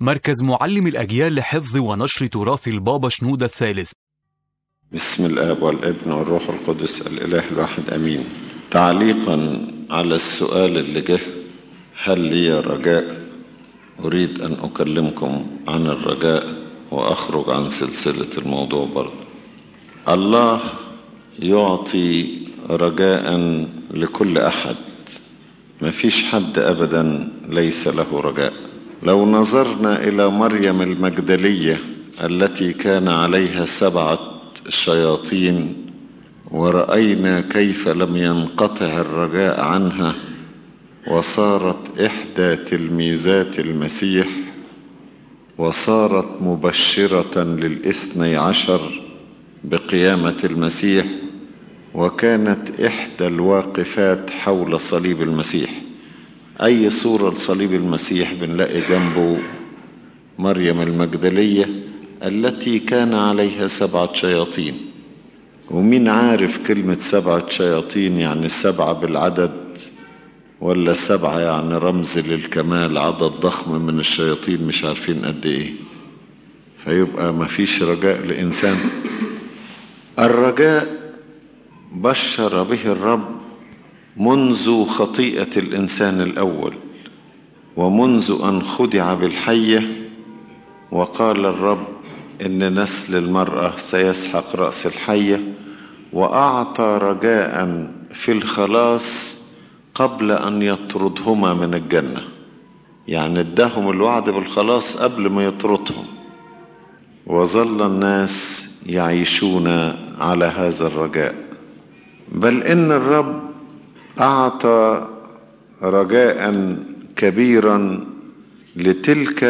مركز معلم الأجيال لحفظ ونشر تراث البابا شنودة الثالث بسم الآب والابن والروح القدس الإله الواحد أمين تعليقا على السؤال اللي جه هل لي رجاء أريد أن أكلمكم عن الرجاء وأخرج عن سلسلة الموضوع برضه الله يعطي رجاء لكل أحد ما فيش حد أبدا ليس له رجاء لو نظرنا إلى مريم المجدلية التي كان عليها سبعة شياطين ورأينا كيف لم ينقطع الرجاء عنها وصارت إحدى تلميذات المسيح وصارت مبشرة للإثني عشر بقيامة المسيح وكانت إحدى الواقفات حول صليب المسيح أي صورة لصليب المسيح بنلاقي جنبه مريم المجدلية التي كان عليها سبعة شياطين ومين عارف كلمة سبعة شياطين يعني سبعة بالعدد ولا سبعة يعني رمز للكمال عدد ضخم من الشياطين مش عارفين قد ايه فيبقى مفيش رجاء لإنسان الرجاء بشر به الرب منذ خطيئة الإنسان الأول ومنذ أن خدع بالحية وقال الرب إن نسل المرأة سيسحق رأس الحية وأعطى رجاء في الخلاص قبل أن يطردهما من الجنة يعني اداهم الوعد بالخلاص قبل ما يطردهم وظل الناس يعيشون على هذا الرجاء بل إن الرب أعطى رجاء كبيرا لتلك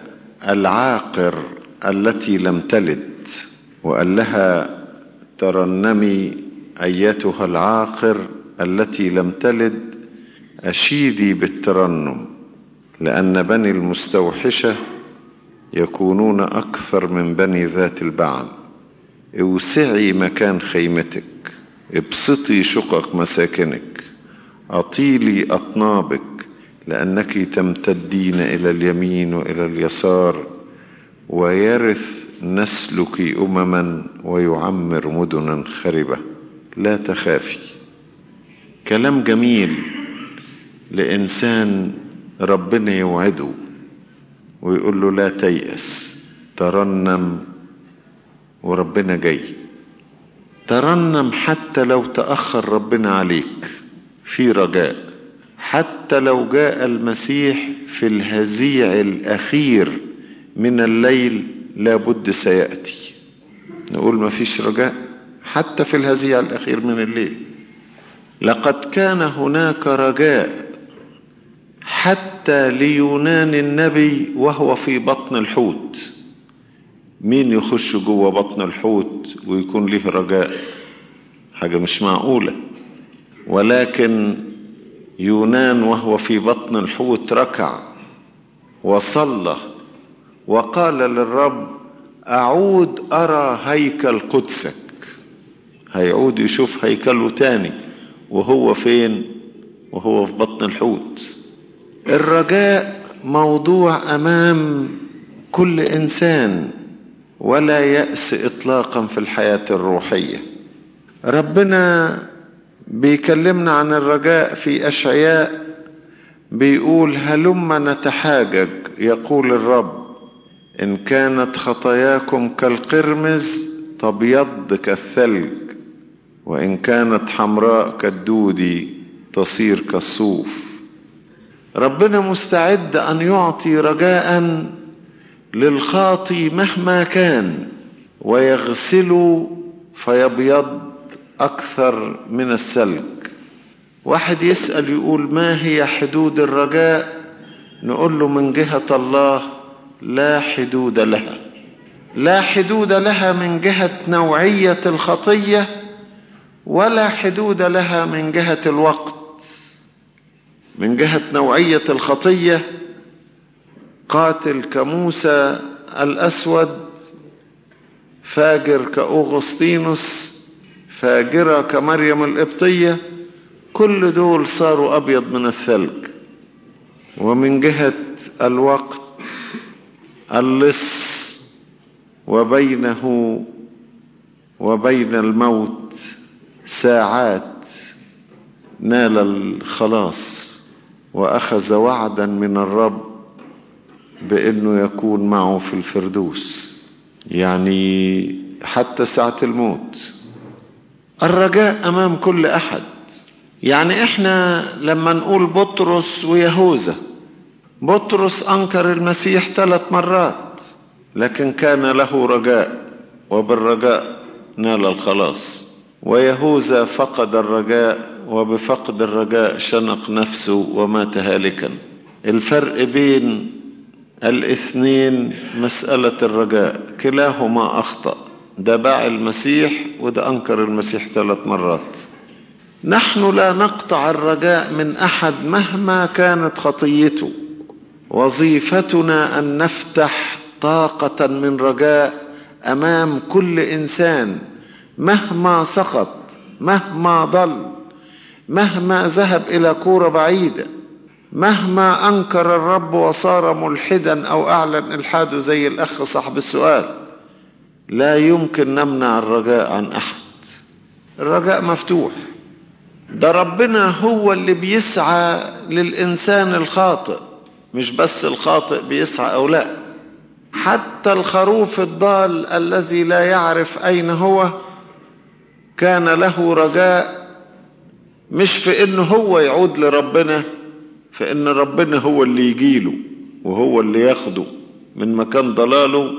العاقر التي لم تلد وقال لها ترنمي ايتها العاقر التي لم تلد اشيدي بالترنم لان بني المستوحشه يكونون اكثر من بني ذات البعل اوسعي مكان خيمتك ابسطي شقق مساكنك اطيلي اطنابك لانك تمتدين الى اليمين والى اليسار ويرث نسلك امما ويعمر مدنا خربه لا تخافي كلام جميل لانسان ربنا يوعده ويقول له لا تيأس ترنم وربنا جاي ترنم حتى لو تأخر ربنا عليك في رجاء حتى لو جاء المسيح في الهزيع الأخير من الليل لابد سيأتي نقول ما فيش رجاء حتى في الهزيع الأخير من الليل لقد كان هناك رجاء حتى ليونان النبي وهو في بطن الحوت مين يخش جوه بطن الحوت ويكون له رجاء حاجة مش معقولة ولكن يونان وهو في بطن الحوت ركع وصلى وقال للرب أعود أرى هيكل قدسك هيعود يشوف هيكله تاني وهو فين وهو في بطن الحوت الرجاء موضوع أمام كل إنسان ولا يأس إطلاقا في الحياة الروحية ربنا بيكلمنا عن الرجاء في أشعياء بيقول هلم نتحاجج يقول الرب إن كانت خطاياكم كالقرمز تبيض كالثلج وإن كانت حمراء كالدود تصير كالصوف ربنا مستعد أن يعطي رجاء للخاطي مهما كان ويغسل فيبيض أكثر من الثلج واحد يسأل يقول ما هي حدود الرجاء نقول له من جهة الله لا حدود لها لا حدود لها من جهة نوعية الخطية ولا حدود لها من جهة الوقت من جهة نوعية الخطية قاتل كموسى الأسود فاجر كأوغسطينوس فاجرة كمريم القبطية كل دول صاروا أبيض من الثلج ومن جهة الوقت اللص وبينه وبين الموت ساعات نال الخلاص واخذ وعدا من الرب بانه يكون معه في الفردوس يعني حتى ساعه الموت الرجاء امام كل احد يعني احنا لما نقول بطرس ويهوذا بطرس انكر المسيح ثلاث مرات لكن كان له رجاء وبالرجاء نال الخلاص ويهوذا فقد الرجاء وبفقد الرجاء شنق نفسه ومات هالكا الفرق بين الاثنين مسألة الرجاء كلاهما أخطأ ده باع المسيح وده أنكر المسيح ثلاث مرات نحن لا نقطع الرجاء من أحد مهما كانت خطيته وظيفتنا أن نفتح طاقة من رجاء أمام كل إنسان مهما سقط مهما ضل مهما ذهب إلى كورة بعيدة مهما أنكر الرب وصار ملحدا أو أعلن إلحاده زي الأخ صاحب السؤال لا يمكن نمنع الرجاء عن أحد الرجاء مفتوح ده ربنا هو اللي بيسعى للإنسان الخاطئ مش بس الخاطئ بيسعى أو لا حتى الخروف الضال الذي لا يعرف أين هو كان له رجاء مش في انه هو يعود لربنا في ان ربنا هو اللي يجيله وهو اللي ياخده من مكان ضلاله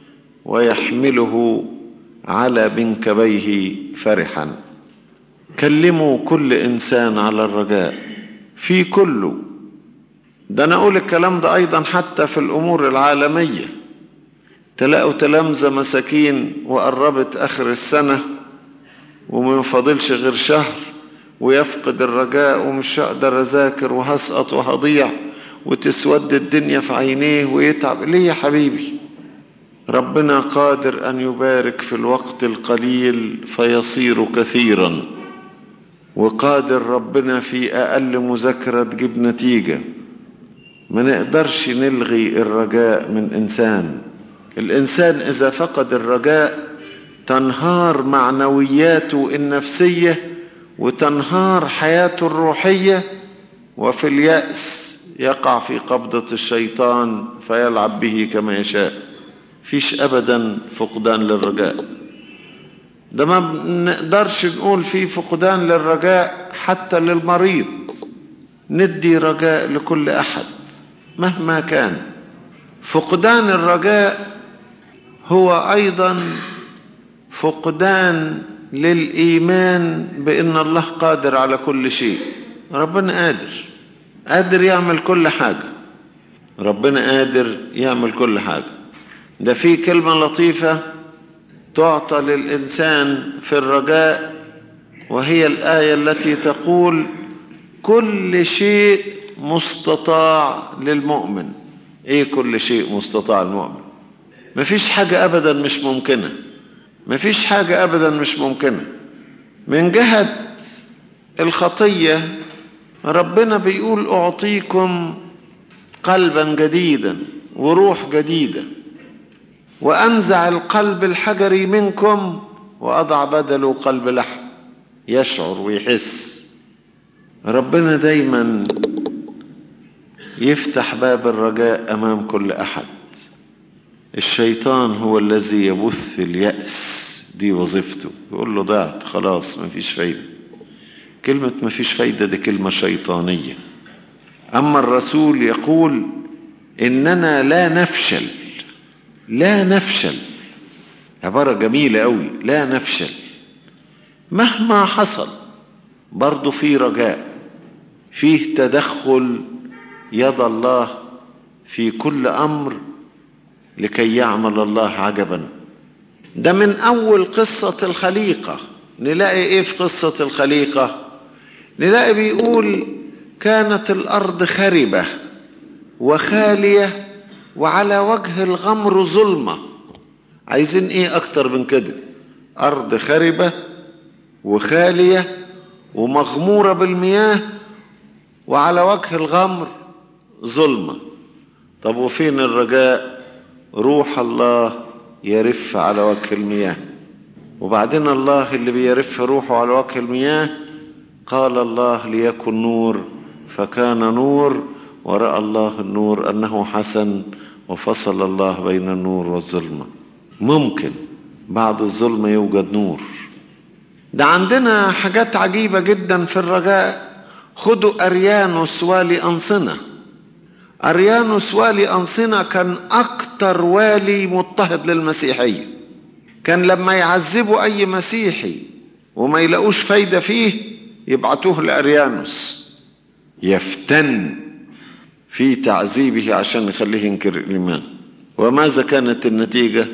ويحمله على منكبيه فرحا كلموا كل انسان على الرجاء في كله ده انا اقول الكلام ده ايضا حتى في الامور العالميه تلاقوا تلامذه مساكين وقربت اخر السنه وما فاضلش غير شهر ويفقد الرجاء ومش هقدر اذاكر وهسقط وهضيع وتسود الدنيا في عينيه ويتعب ليه يا حبيبي ربنا قادر ان يبارك في الوقت القليل فيصير كثيرا وقادر ربنا في اقل مذاكره تجيب نتيجه ما نقدرش نلغي الرجاء من انسان الانسان اذا فقد الرجاء تنهار معنوياته النفسيه وتنهار حياته الروحيه وفي الياس يقع في قبضه الشيطان فيلعب به كما يشاء فيش ابدا فقدان للرجاء ده ما بنقدرش نقول في فقدان للرجاء حتى للمريض ندي رجاء لكل احد مهما كان فقدان الرجاء هو ايضا فقدان للايمان بان الله قادر على كل شيء ربنا قادر قادر يعمل كل حاجه ربنا قادر يعمل كل حاجه ده في كلمه لطيفه تعطى للانسان في الرجاء وهي الايه التي تقول كل شيء مستطاع للمؤمن ايه كل شيء مستطاع للمؤمن مفيش حاجه ابدا مش ممكنه مفيش حاجة أبدا مش ممكنة من جهة الخطية ربنا بيقول أعطيكم قلبا جديدا وروح جديدة وأنزع القلب الحجري منكم وأضع بدله قلب لحم يشعر ويحس ربنا دايما يفتح باب الرجاء أمام كل أحد الشيطان هو الذي يبث اليأس دي وظيفته يقول له ضعت خلاص مفيش فايدة كلمة مفيش فايدة دي كلمة شيطانية أما الرسول يقول إننا لا نفشل لا نفشل عبارة جميلة أوي لا نفشل مهما حصل برضه في رجاء فيه تدخل يد الله في كل أمر لكي يعمل الله عجبا ده من اول قصه الخليقه نلاقي ايه في قصه الخليقه نلاقي بيقول كانت الارض خربه وخاليه وعلى وجه الغمر ظلمه عايزين ايه اكتر من كده ارض خربه وخاليه ومغموره بالمياه وعلى وجه الغمر ظلمه طب وفين الرجاء روح الله يرف على وجه المياه وبعدين الله اللي بيرف روحه على وجه المياه قال الله ليكن نور فكان نور ورأى الله النور أنه حسن وفصل الله بين النور والظلمة ممكن بعد الظلمة يوجد نور ده عندنا حاجات عجيبة جدا في الرجاء خدوا أريانوس والي أنصنة أريانوس والي أنصنة كان أكتر والي مضطهد للمسيحية كان لما يعذبوا أي مسيحي وما يلاقوش فايدة فيه يبعتوه لأريانوس يفتن في تعذيبه عشان يخليه ينكر الإيمان وماذا كانت النتيجة؟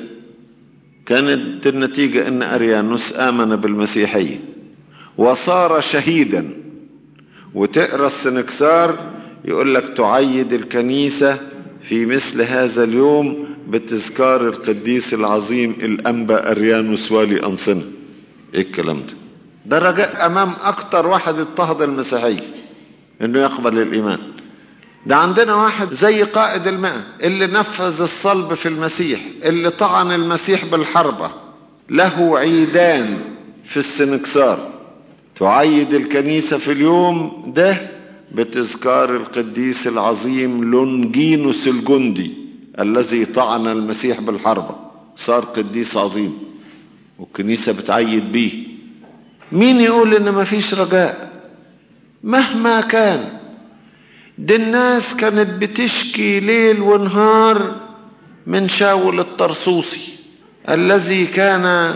كانت النتيجة أن أريانوس آمن بالمسيحية وصار شهيدا وتقرأ السنكسار يقول لك تعيد الكنيسة في مثل هذا اليوم بتذكار القديس العظيم الأنبا أريانوس والي أنصنة إيه الكلام ده ده رجاء أمام أكتر واحد اضطهد المسيحية إنه يقبل الإيمان ده عندنا واحد زي قائد الماء اللي نفذ الصلب في المسيح اللي طعن المسيح بالحربة له عيدان في السنكسار تعيد الكنيسة في اليوم ده بتذكار القديس العظيم لونجينوس الجندي الذي طعن المسيح بالحربة صار قديس عظيم والكنيسة بتعيد بيه مين يقول ان مفيش رجاء مهما كان دي الناس كانت بتشكي ليل ونهار من شاول الطرسوسي الذي كان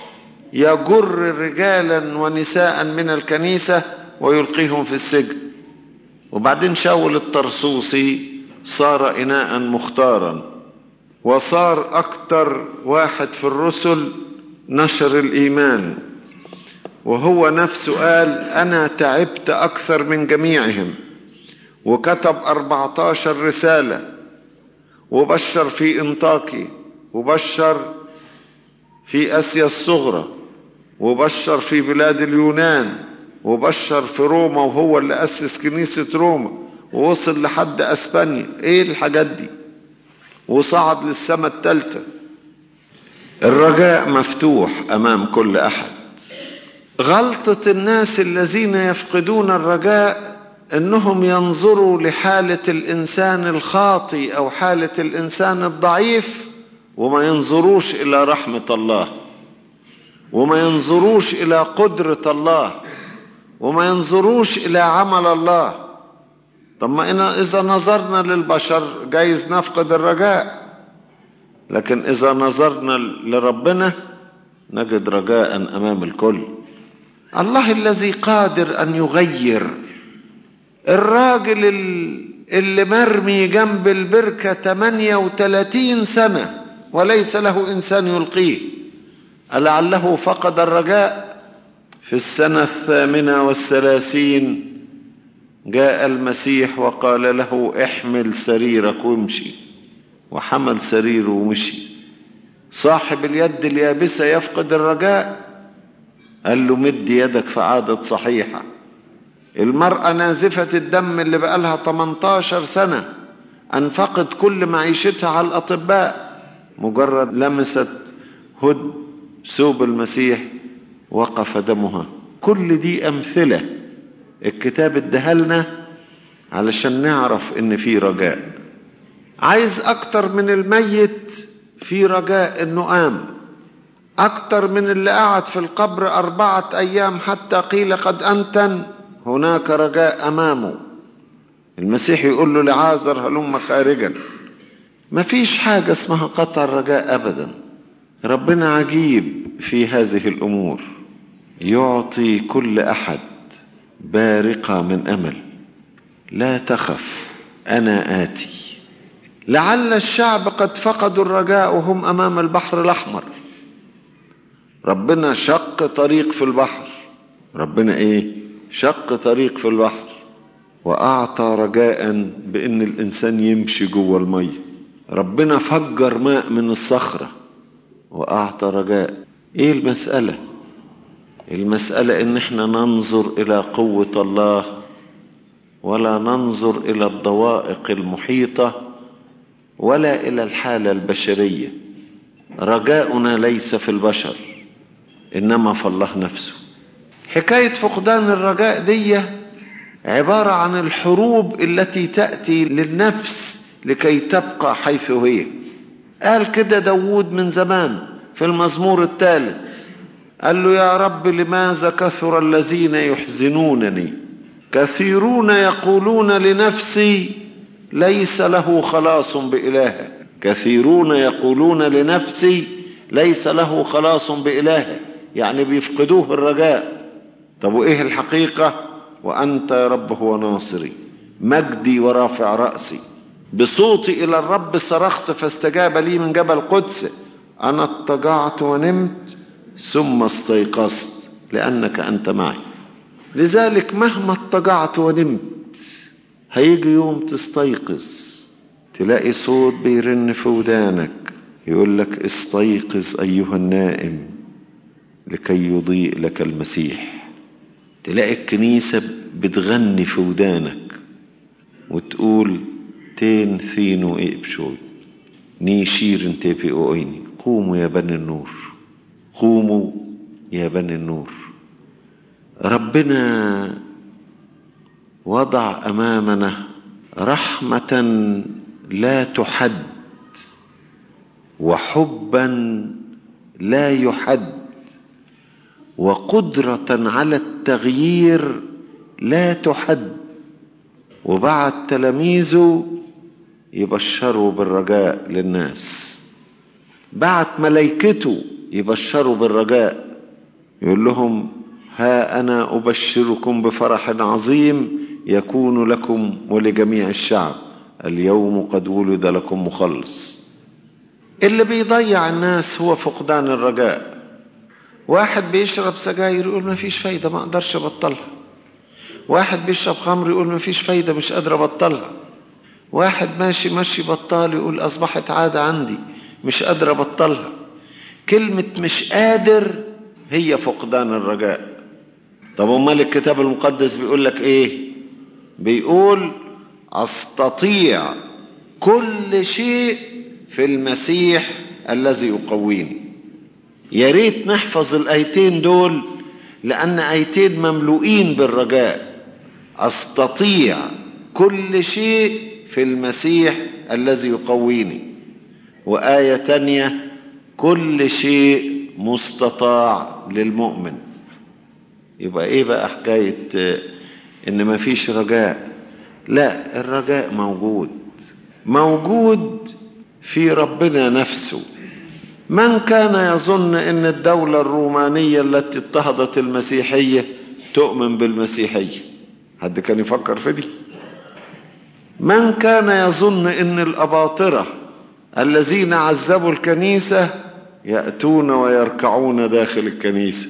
يجر رجالا ونساء من الكنيسة ويلقيهم في السجن وبعدين شاول الطرسوسي صار إناء مختارا وصار أكتر واحد في الرسل نشر الإيمان وهو نفسه قال أنا تعبت أكثر من جميعهم وكتب 14 رسالة وبشر في انطاكي وبشر في اسيا الصغرى وبشر في بلاد اليونان وبشر في روما وهو اللي اسس كنيسة روما ووصل لحد اسبانيا ايه الحاجات دي وصعد للسماء الثالثة الرجاء مفتوح امام كل احد غلطة الناس الذين يفقدون الرجاء انهم ينظروا لحالة الانسان الخاطي او حالة الانسان الضعيف وما ينظروش الى رحمة الله وما ينظروش الى قدرة الله وما ينظروش الى عمل الله طب ما اذا نظرنا للبشر جايز نفقد الرجاء لكن اذا نظرنا لربنا نجد رجاء امام الكل الله الذي قادر ان يغير الراجل اللي مرمي جنب البركة 38 سنة وليس له إنسان يلقيه ألعله فقد الرجاء في السنة الثامنة والثلاثين جاء المسيح وقال له احمل سريرك وامشي وحمل سريره ومشي صاحب اليد اليابسة يفقد الرجاء قال له مد يدك فعادت صحيحة المرأة نازفة الدم اللي بقالها 18 سنة أنفقت كل معيشتها على الأطباء مجرد لمست هد ثوب المسيح وقف دمها كل دي أمثلة الكتاب ادهلنا علشان نعرف إن في رجاء عايز أكتر من الميت في رجاء إنه قام أكتر من اللي قعد في القبر أربعة أيام حتى قيل قد أنتن هناك رجاء امامه المسيح يقول له لعازر هلم خارجا ما فيش حاجة اسمها قطع الرجاء أبدا ربنا عجيب في هذه الأمور يعطي كل أحد بارقة من أمل لا تخف أنا آتي لعل الشعب قد فقدوا الرجاء وهم أمام البحر الأحمر ربنا شق طريق في البحر ربنا إيه شق طريق في البحر وأعطى رجاء بأن الإنسان يمشي جوه المية ربنا فجر ماء من الصخرة وأعطى رجاء إيه المسألة المسألة إن إحنا ننظر إلى قوة الله ولا ننظر إلى الضوائق المحيطة ولا إلى الحالة البشرية رجاؤنا ليس في البشر إنما في الله نفسه حكاية فقدان الرجاء دي عبارة عن الحروب التي تأتي للنفس لكي تبقى حيث هي قال كده داود من زمان في المزمور الثالث قال له يا رب لماذا كثر الذين يحزنونني كثيرون يقولون لنفسي ليس له خلاص بإلهه كثيرون يقولون لنفسي ليس له خلاص بإلهه يعني بيفقدوه الرجاء طب وإيه الحقيقة وأنت يا رب هو ناصري مجدي ورافع رأسي بصوتي إلى الرب صرخت فاستجاب لي من جبل قدس أنا اضطجعت ونمت ثم استيقظت لأنك أنت معي لذلك مهما اضطجعت ونمت هيجي يوم تستيقظ تلاقي صوت بيرن في ودانك يقول لك استيقظ أيها النائم لكي يضيء لك المسيح تلاقي الكنيسة بتغني في ودانك وتقول تين ثينو إيبشوي نيشير انتبي أويني قوموا يا بني النور قوموا يا بني النور ربنا وضع أمامنا رحمة لا تحد وحبا لا يحد وقدرة على التغيير لا تحد وبعت تلاميذه يبشروا بالرجاء للناس بعت ملائكته يبشروا بالرجاء يقول لهم ها أنا أبشركم بفرح عظيم يكون لكم ولجميع الشعب اليوم قد ولد لكم مخلص اللي بيضيع الناس هو فقدان الرجاء واحد بيشرب سجاير يقول ما فيش فايدة ما اقدرش ابطلها واحد بيشرب خمر يقول ما فيش فايدة مش قادر ابطلها واحد ماشي ماشي بطال يقول اصبحت عادة عندي مش قادر ابطلها كلمة مش قادر هي فقدان الرجاء طب امال الكتاب المقدس بيقول لك ايه بيقول استطيع كل شيء في المسيح الذي يقويني يا ريت نحفظ الايتين دول لان ايتين مملوئين بالرجاء استطيع كل شيء في المسيح الذي يقويني وايه تانيه كل شيء مستطاع للمؤمن يبقى ايه بقى حكايه ان مفيش رجاء لا الرجاء موجود موجود في ربنا نفسه من كان يظن ان الدولة الرومانية التي اضطهدت المسيحية تؤمن بالمسيحية حد كان يفكر في دي من كان يظن ان الاباطرة الذين عذبوا الكنيسة يأتون ويركعون داخل الكنيسة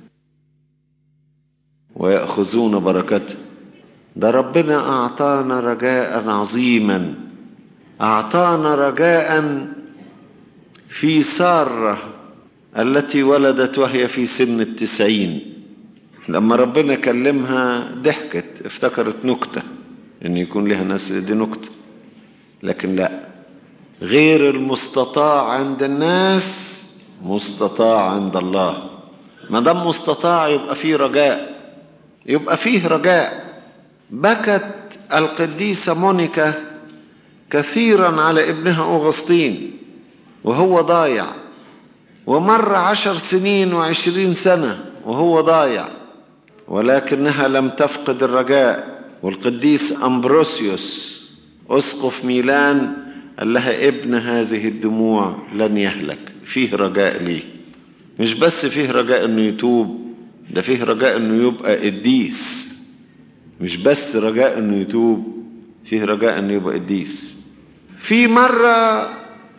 ويأخذون بركتها ده ربنا أعطانا رجاء عظيما أعطانا رجاء في سارة التي ولدت وهي في سن التسعين لما ربنا كلمها ضحكت افتكرت نكتة ان يكون لها ناس دي نكتة لكن لا غير المستطاع عند الناس مستطاع عند الله ما دام مستطاع يبقى فيه رجاء يبقى فيه رجاء بكت القديسة مونيكا كثيرا على ابنها أغسطين وهو ضايع ومر عشر سنين وعشرين سنة وهو ضايع ولكنها لم تفقد الرجاء والقديس أمبروسيوس أسقف ميلان قال لها ابن هذه الدموع لن يهلك فيه رجاء ليه مش بس فيه رجاء انه يتوب ده فيه رجاء انه يبقى قديس مش بس رجاء انه يتوب فيه رجاء انه يبقى قديس في مرة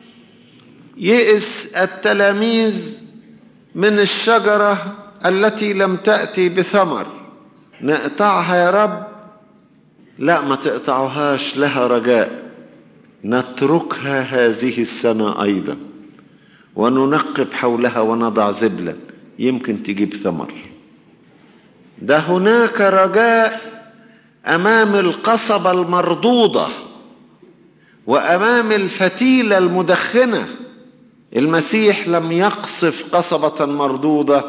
يئس التلاميذ من الشجرة التي لم تأتي بثمر نقطعها يا رب لا ما تقطعوهاش لها رجاء نتركها هذه السنة أيضا وننقب حولها ونضع زبلا يمكن تجيب ثمر ده هناك رجاء أمام القصبة المردودة وامام الفتيله المدخنه المسيح لم يقصف قصبه مردوده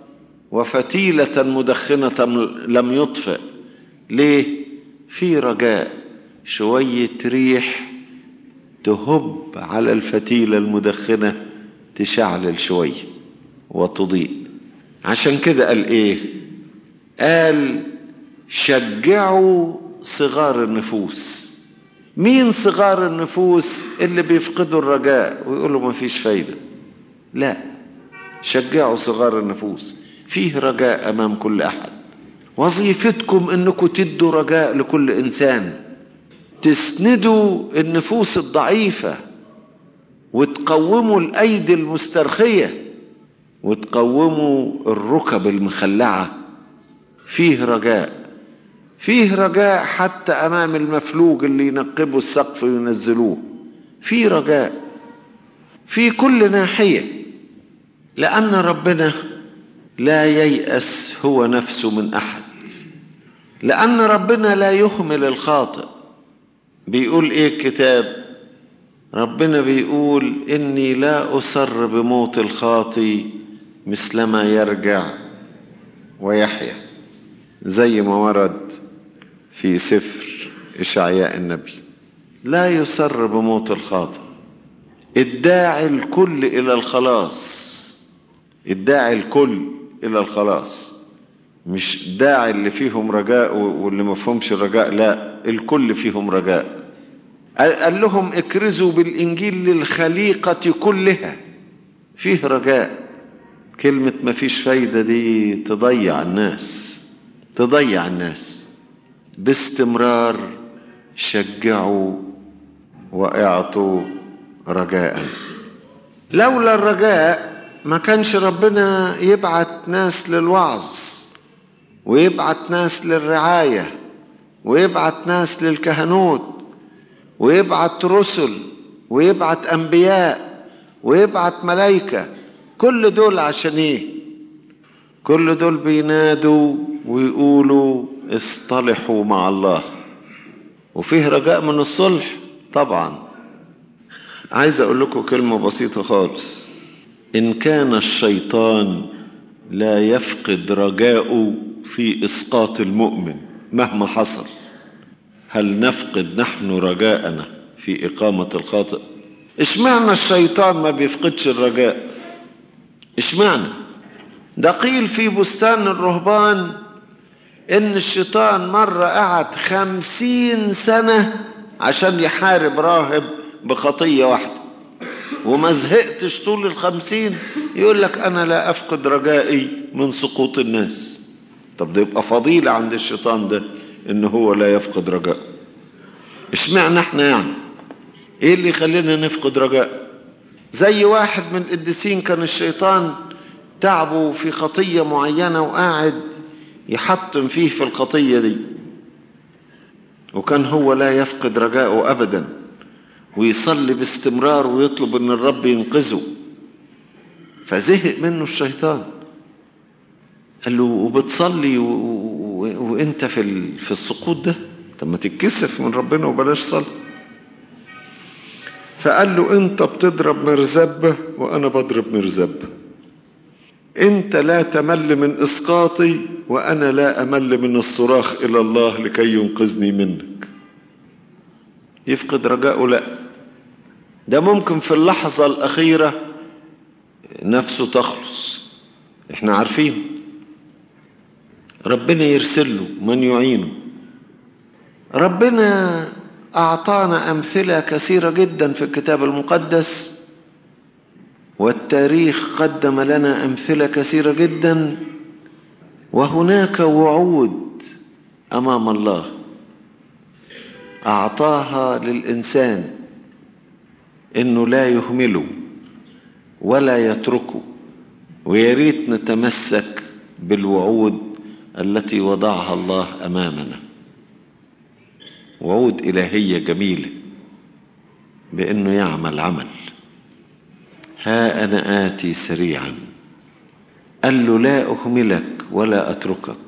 وفتيله مدخنه لم يطفئ ليه في رجاء شويه ريح تهب على الفتيله المدخنه تشعلل شويه وتضيء عشان كده قال ايه قال شجعوا صغار النفوس مين صغار النفوس اللي بيفقدوا الرجاء ويقولوا ما فيش فايدة لا شجعوا صغار النفوس فيه رجاء أمام كل أحد وظيفتكم أنكم تدوا رجاء لكل إنسان تسندوا النفوس الضعيفة وتقوموا الأيدي المسترخية وتقوموا الركب المخلعة فيه رجاء فيه رجاء حتى امام المفلوج اللي ينقبوا السقف وينزلوه في رجاء في كل ناحيه لان ربنا لا ييأس هو نفسه من احد لان ربنا لا يهمل الخاطئ بيقول ايه الكتاب ربنا بيقول اني لا اسر بموت الخاطي مثلما يرجع ويحيا زي ما ورد في سفر إشعياء النبي لا يسر بموت الخاطئ الداعي الكل إلى الخلاص الداعي الكل إلى الخلاص مش داعي اللي فيهم رجاء واللي ما فيهمش رجاء لا الكل فيهم رجاء قال لهم اكرزوا بالإنجيل للخليقة كلها فيه رجاء كلمة ما فيش فايدة دي تضيع الناس تضيع الناس باستمرار شجعوا واعطوا رجاء لولا الرجاء ما كانش ربنا يبعت ناس للوعظ ويبعت ناس للرعايه ويبعت ناس للكهنوت ويبعت رسل ويبعت انبياء ويبعت ملائكه كل دول عشان ايه كل دول بينادوا ويقولوا اصطلحوا مع الله وفيه رجاء من الصلح طبعا عايز اقول لكم كلمة بسيطة خالص ان كان الشيطان لا يفقد رجاءه في اسقاط المؤمن مهما حصل هل نفقد نحن رجاءنا في اقامة الخاطئ اشمعنى الشيطان ما بيفقدش الرجاء اشمعنى ده قيل في بستان الرهبان ان الشيطان مرة قعد خمسين سنة عشان يحارب راهب بخطية واحدة وما زهقتش طول الخمسين يقول لك انا لا افقد رجائي من سقوط الناس طب ده يبقى فضيلة عند الشيطان ده ان هو لا يفقد رجاء اشمعنى احنا يعني ايه اللي يخلينا نفقد رجاء زي واحد من القديسين كان الشيطان تعبه في خطية معينة وقاعد يحطم فيه في الخطية دي وكان هو لا يفقد رجاءه أبدا ويصلي باستمرار ويطلب ان الرب ينقذه فزهق منه الشيطان قال له وبتصلي و... و... وانت في ال... في السقوط ده طب ما تتكسف من ربنا وبلاش صلي فقال له انت بتضرب مرزبة وانا بضرب مرزبة انت لا تمل من اسقاطي وانا لا امل من الصراخ الى الله لكي ينقذني منك يفقد رجاءه لا ده ممكن في اللحظة الأخيرة نفسه تخلص احنا عارفين ربنا يرسل له من يعينه ربنا أعطانا أمثلة كثيرة جدا في الكتاب المقدس والتاريخ قدم لنا أمثلة كثيرة جدا وهناك وعود أمام الله أعطاها للإنسان إنه لا يهمله ولا يتركه ويا ريت نتمسك بالوعود التي وضعها الله أمامنا وعود إلهية جميلة بأنه يعمل عمل ها أنا آتي سريعا قال له لا أهملك ولا أتركك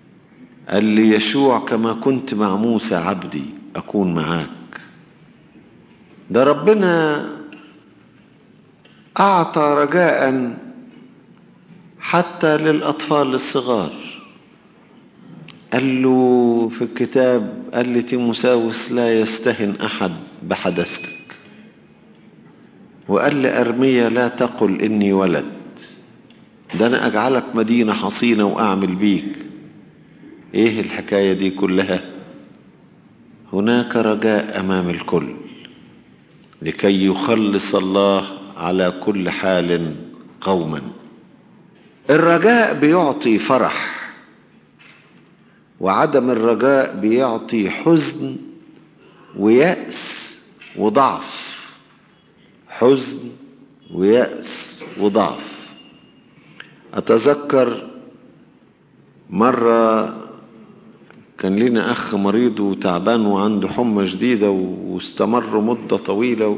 قال لي يشوع كما كنت مع موسى عبدي أكون معاك ده ربنا أعطى رجاء حتى للأطفال الصغار قال له في الكتاب قال لي تيموساوس لا يستهن أحد بحدثتك وقال لي أرمية لا تقل إني ولد ده أنا أجعلك مدينة حصينة وأعمل بيك إيه الحكاية دي كلها هناك رجاء أمام الكل لكي يخلص الله على كل حال قوما الرجاء بيعطي فرح وعدم الرجاء بيعطي حزن ويأس وضعف حزن ويأس وضعف أتذكر مرة كان لنا أخ مريض وتعبان وعنده حمى شديدة واستمر مدة طويلة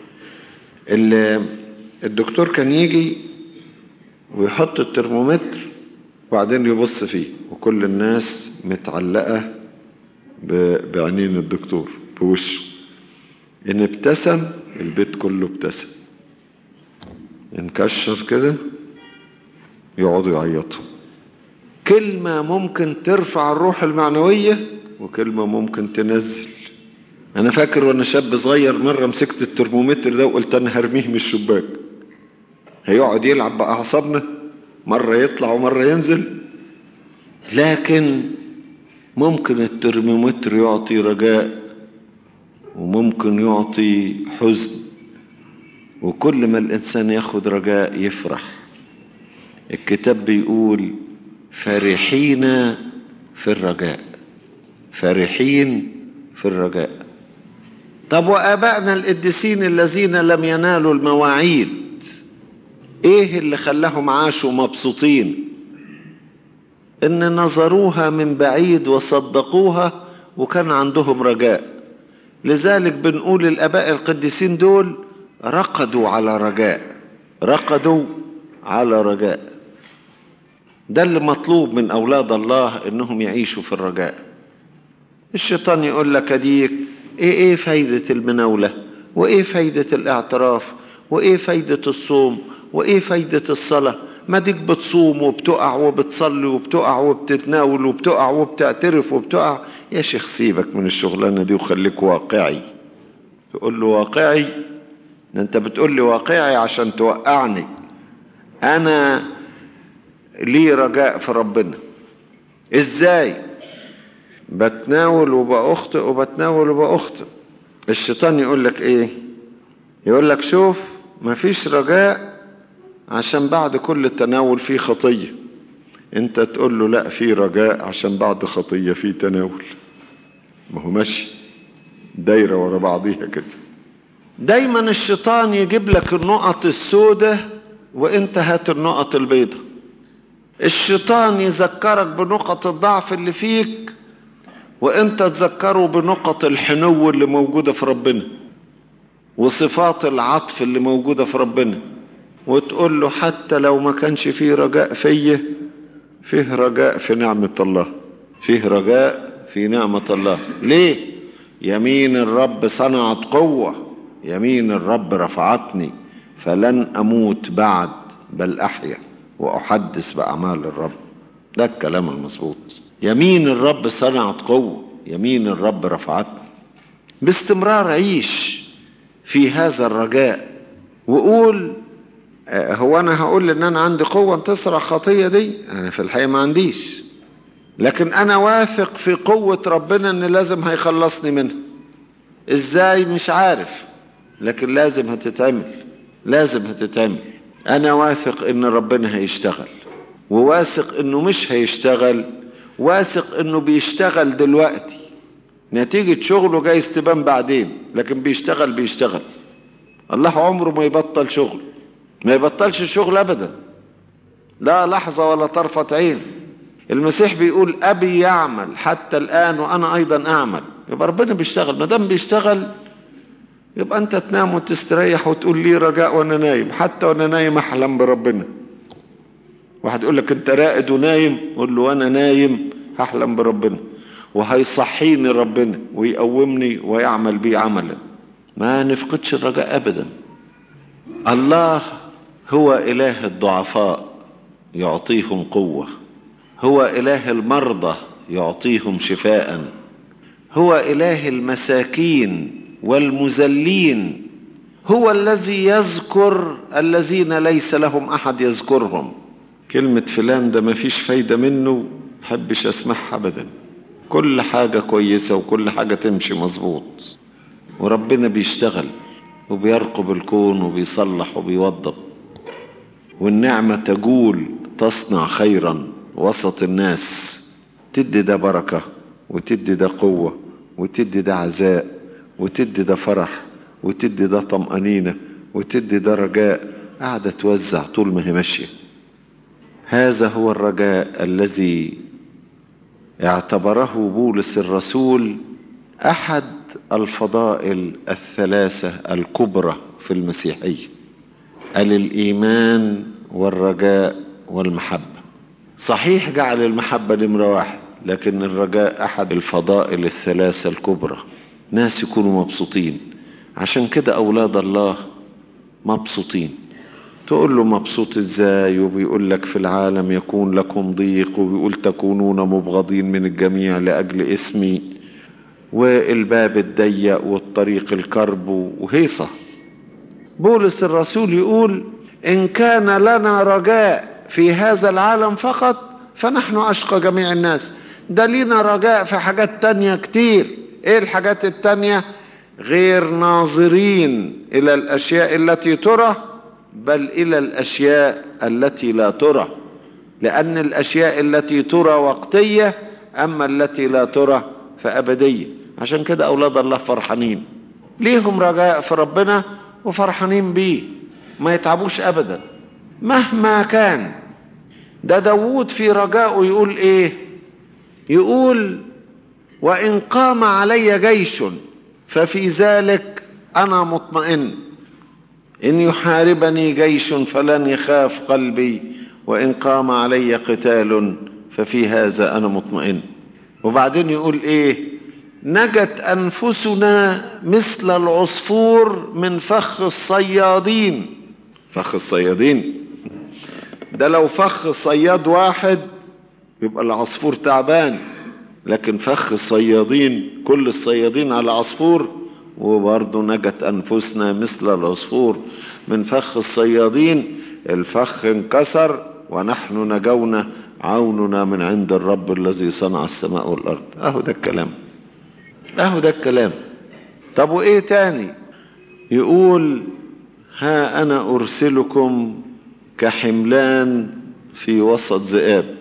الدكتور كان يجي ويحط الترمومتر وبعدين يبص فيه وكل الناس متعلقة بعينين الدكتور بوشه إن ابتسم البيت كله ابتسم انكشر كده يقعدوا يعيطوا كلمة ممكن ترفع الروح المعنوية وكلمة ممكن تنزل أنا فاكر وأنا شاب صغير مرة مسكت الترمومتر ده وقلت أنا هرميه من الشباك هيقعد يلعب بأعصابنا مرة يطلع ومرة ينزل لكن ممكن الترمومتر يعطي رجاء وممكن يعطي حزن وكل ما الإنسان ياخد رجاء يفرح الكتاب بيقول فرحين في الرجاء فرحين في الرجاء طب وآبائنا القديسين الذين لم ينالوا المواعيد ايه اللي خلاهم عاشوا مبسوطين ان نظروها من بعيد وصدقوها وكان عندهم رجاء لذلك بنقول الاباء القديسين دول رقدوا على رجاء رقدوا على رجاء ده اللي مطلوب من اولاد الله انهم يعيشوا في الرجاء الشيطان يقول لك اديك ايه ايه فايدة المناولة وايه فايدة الاعتراف وايه فايدة الصوم وايه فايدة الصلاة ما ديك بتصوم وبتقع وبتصلي وبتقع وبتتناول وبتقع وبتعترف وبتقع يا شيخ سيبك من الشغلانة دي وخليك واقعي تقول له واقعي ده انت بتقول لي واقعي عشان توقعني انا لي رجاء في ربنا ازاي بتناول وبأخطئ وبتناول وبأخطئ الشيطان يقول لك ايه يقول لك شوف مفيش رجاء عشان بعد كل تناول في خطية انت تقول له لا في رجاء عشان بعد خطية في تناول ما هو ماشي دايرة ورا بعضيها كده دايما الشيطان يجيب لك النقط السوداء وانت هات النقط البيضاء الشيطان يذكرك بنقط الضعف اللي فيك وانت تذكره بنقط الحنو اللي موجودة في ربنا وصفات العطف اللي موجودة في ربنا وتقول له حتى لو ما كانش فيه رجاء فيا فيه رجاء في نعمة الله فيه رجاء في نعمة الله ليه يمين الرب صنعت قوة يمين الرب رفعتني فلن أموت بعد بل أحيا وأحدث بأعمال الرب ده الكلام المظبوط يمين الرب صنعت قوة يمين الرب رفعتني باستمرار عيش في هذا الرجاء وقول هو انا هقول ان انا عندي قوة انتصر الخطية دي انا في الحقيقة ما عنديش لكن انا واثق في قوة ربنا ان لازم هيخلصني منها ازاي مش عارف لكن لازم هتتعمل لازم هتتعمل انا واثق ان ربنا هيشتغل وواثق انه مش هيشتغل واثق انه بيشتغل دلوقتي نتيجة شغله جايز تبان بعدين لكن بيشتغل بيشتغل الله عمره ما يبطل شغل ما يبطلش شغل ابدا لا لحظة ولا طرفة عين المسيح بيقول ابي يعمل حتى الان وانا ايضا اعمل يبقى ربنا بيشتغل ما دام بيشتغل يبقى انت تنام وتستريح وتقول لي رجاء وانا نايم حتى وانا نايم احلم بربنا واحد يقول لك انت راقد ونايم قول له وانا نايم هحلم بربنا وهيصحيني ربنا ويقومني ويعمل بي عملا ما نفقدش الرجاء ابدا الله هو اله الضعفاء يعطيهم قوه هو اله المرضى يعطيهم شفاء هو اله المساكين والمذلين هو الذي يذكر الذين ليس لهم احد يذكرهم كلمة فلان ده مفيش فايدة منه محبش اسمعها ابدا كل حاجة كويسة وكل حاجة تمشي مظبوط وربنا بيشتغل وبيرقب الكون وبيصلح وبيوضب والنعمة تجول تصنع خيرا وسط الناس تدي ده بركة وتدي ده قوة وتدي ده عزاء وتدي ده فرح وتدي ده طمأنينة وتدي ده رجاء قاعدة توزع طول ما هي ماشية هذا هو الرجاء الذي اعتبره بولس الرسول احد الفضائل الثلاثه الكبرى في المسيحيه قال الايمان والرجاء والمحبه صحيح جعل المحبه نمره واحد لكن الرجاء احد الفضائل الثلاثه الكبرى ناس يكونوا مبسوطين عشان كده اولاد الله مبسوطين تقول له مبسوط ازاي وبيقول لك في العالم يكون لكم ضيق وبيقول تكونون مبغضين من الجميع لاجل اسمي والباب الضيق والطريق الكرب وهيصة بولس الرسول يقول ان كان لنا رجاء في هذا العالم فقط فنحن اشقى جميع الناس ده لينا رجاء في حاجات تانية كتير ايه الحاجات التانية غير ناظرين الى الاشياء التي ترى بل الى الاشياء التي لا ترى لان الاشياء التي ترى وقتيه اما التي لا ترى فابديه عشان كده اولاد الله فرحانين ليهم رجاء في ربنا وفرحانين بيه ما يتعبوش ابدا مهما كان ده داوود في رجائه يقول ايه يقول وان قام علي جيش ففي ذلك انا مطمئن إن يحاربني جيش فلن يخاف قلبي وإن قام علي قتال ففي هذا أنا مطمئن وبعدين يقول إيه نجت أنفسنا مثل العصفور من فخ الصيادين فخ الصيادين ده لو فخ صياد واحد يبقى العصفور تعبان لكن فخ الصيادين كل الصيادين على عصفور وبرضه نجت أنفسنا مثل العصفور من فخ الصيادين الفخ انكسر ونحن نجونا عوننا من عند الرب الذي صنع السماء والأرض أهو ده الكلام أهو ده الكلام طب وإيه تاني يقول ها أنا أرسلكم كحملان في وسط ذئاب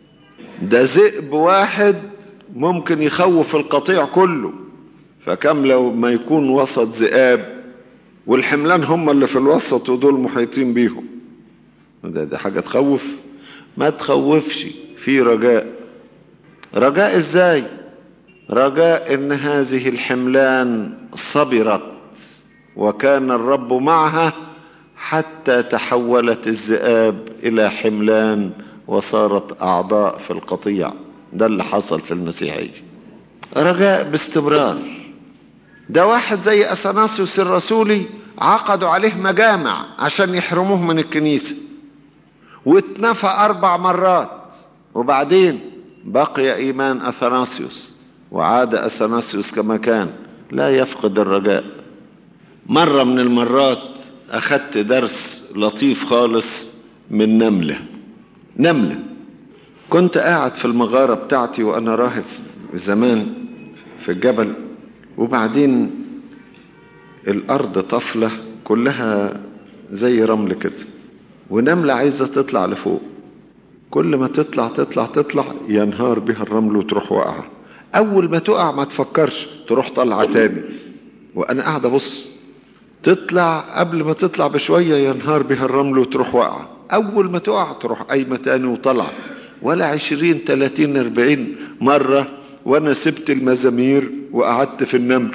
ده ذئب واحد ممكن يخوف القطيع كله فكم لو ما يكون وسط ذئاب والحملان هم اللي في الوسط ودول محيطين بيهم ده, ده حاجة تخوف ما تخوفش في رجاء رجاء ازاي رجاء ان هذه الحملان صبرت وكان الرب معها حتى تحولت الذئاب الى حملان وصارت اعضاء في القطيع ده اللي حصل في المسيحيه رجاء باستمرار ده واحد زي اثناسيوس الرسولي عقدوا عليه مجامع عشان يحرموه من الكنيسه واتنفى اربع مرات وبعدين بقي ايمان اثناسيوس وعاد اثناسيوس كما كان لا يفقد الرجاء مره من المرات اخدت درس لطيف خالص من نمله نمله كنت قاعد في المغاره بتاعتي وانا راهب زمان في الجبل وبعدين الارض طفله كلها زي رمل كده ونملة عايزة تطلع لفوق كل ما تطلع تطلع تطلع ينهار بها الرمل وتروح واقعة أول ما تقع ما تفكرش تروح طالعة تاني وأنا قاعد أبص تطلع قبل ما تطلع بشوية ينهار بها الرمل وتروح واقعة أول ما تقع تروح قايمة تاني وطالعة ولا عشرين تلاتين أربعين مرة وأنا سبت المزامير وقعدت في النمر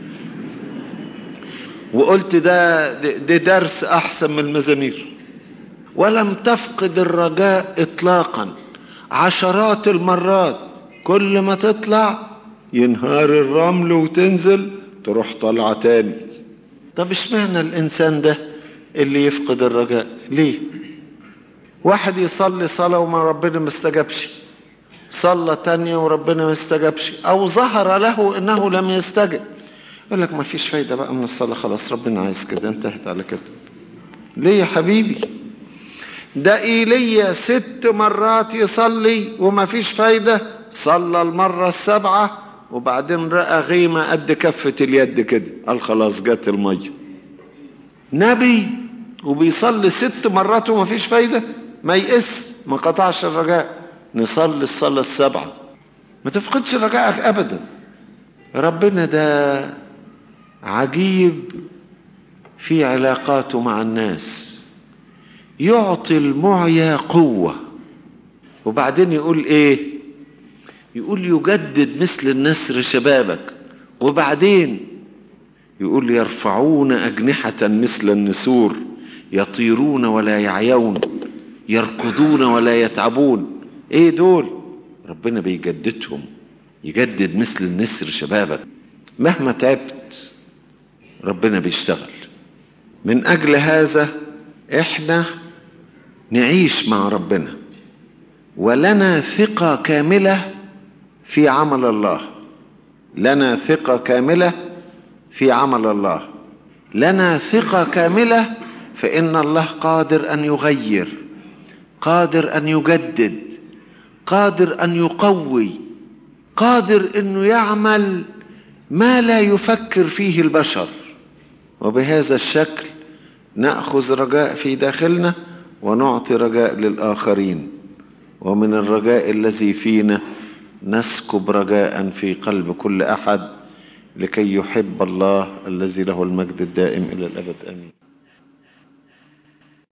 وقلت ده ده درس أحسن من المزامير ولم تفقد الرجاء اطلاقا عشرات المرات كل ما تطلع ينهار الرمل وتنزل تروح طالعه تاني طب اشمعنى الإنسان ده اللي يفقد الرجاء ليه واحد يصلي صلاة وما ربنا ما استجابش صلى تانية وربنا ما استجابش أو ظهر له إنه لم يستجب يقول لك ما فيش فايدة بقى من الصلاة خلاص ربنا عايز كده انتهت على كده ليه يا حبيبي ده إيليا ست مرات يصلي وما فيش فايدة صلى المرة السبعة وبعدين رأى غيمة قد كفة اليد كده قال خلاص جت المية نبي وبيصلي ست مرات وما فيش فايدة ما يقس ما قطعش الرجاء نصلي الصلاة السبعة ما تفقدش رجائك أبدا ربنا ده عجيب في علاقاته مع الناس يعطي المعيا قوة وبعدين يقول ايه يقول يجدد مثل النسر شبابك وبعدين يقول يرفعون أجنحة مثل النسور يطيرون ولا يعيون يركضون ولا يتعبون ايه دول ربنا بيجددهم يجدد مثل النسر شبابك مهما تعبت ربنا بيشتغل من اجل هذا احنا نعيش مع ربنا ولنا ثقة كاملة في عمل الله لنا ثقة كاملة في عمل الله لنا ثقة كاملة فإن الله قادر أن يغير قادر أن يجدد قادر أن يقوي قادر أنه يعمل ما لا يفكر فيه البشر وبهذا الشكل ناخذ رجاء في داخلنا ونعطي رجاء للاخرين ومن الرجاء الذي فينا نسكب رجاء في قلب كل احد لكي يحب الله الذي له المجد الدائم الى الابد امين